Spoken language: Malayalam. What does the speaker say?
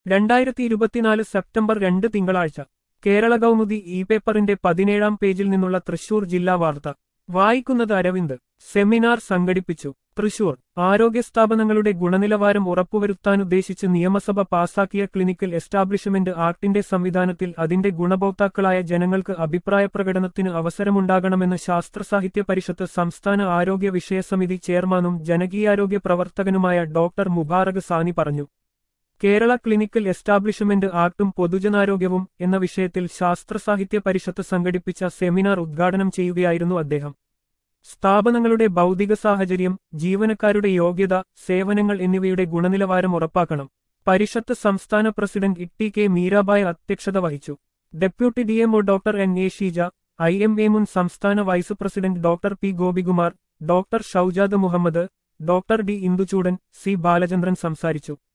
രണ്ടായിരത്തി ഇരുപത്തിനാല് സെപ്റ്റംബർ രണ്ട് തിങ്കളാഴ്ച കേരള കൗമുദി ഇ പേപ്പറിന്റെ പതിനേഴാം പേജിൽ നിന്നുള്ള തൃശൂർ ജില്ലാ വാർത്ത വായിക്കുന്നത് അരവിന്ദ് സെമിനാർ സംഘടിപ്പിച്ചു തൃശൂർ ആരോഗ്യ സ്ഥാപനങ്ങളുടെ ഗുണനിലവാരം ഉറപ്പുവരുത്താനുദ്ദേശിച്ച് നിയമസഭ പാസാക്കിയ ക്ലിനിക്കൽ എസ്റ്റാബ്ലിഷ്മെന്റ് ആക്ടിന്റെ സംവിധാനത്തിൽ അതിന്റെ ഗുണഭോക്താക്കളായ ജനങ്ങൾക്ക് അഭിപ്രായ പ്രകടനത്തിന് അവസരമുണ്ടാകണമെന്ന് ശാസ്ത്രസാഹിത്യ പരിഷത്ത് സംസ്ഥാന ആരോഗ്യ വിഷയസമിതി ചെയർമാനും ജനകീയാരോഗ്യ പ്രവർത്തകനുമായ ഡോക്ടർ മുബാറക് സാനി പറഞ്ഞു കേരള ക്ലിനിക്കൽ എസ്റ്റാബ്ലിഷ്മെന്റ് ആക്ടും പൊതുജനാരോഗ്യവും എന്ന വിഷയത്തിൽ ശാസ്ത്രസാഹിത്യ പരിഷത്ത് സംഘടിപ്പിച്ച സെമിനാർ ഉദ്ഘാടനം ചെയ്യുകയായിരുന്നു അദ്ദേഹം സ്ഥാപനങ്ങളുടെ ഭൗതിക സാഹചര്യം ജീവനക്കാരുടെ യോഗ്യത സേവനങ്ങൾ എന്നിവയുടെ ഗുണനിലവാരം ഉറപ്പാക്കണം പരിഷത്ത് സംസ്ഥാന പ്രസിഡന്റ് ഇട്ടി കെ മീരാബായ് അധ്യക്ഷത വഹിച്ചു deputy D M O doctor N A Sheeja I M A മുൻ സംസ്ഥാന vice president doctor P Gopikumar doctor Shoujad Muhammad doctor D Induchoodan C Balachandran സംസാരിച്ചു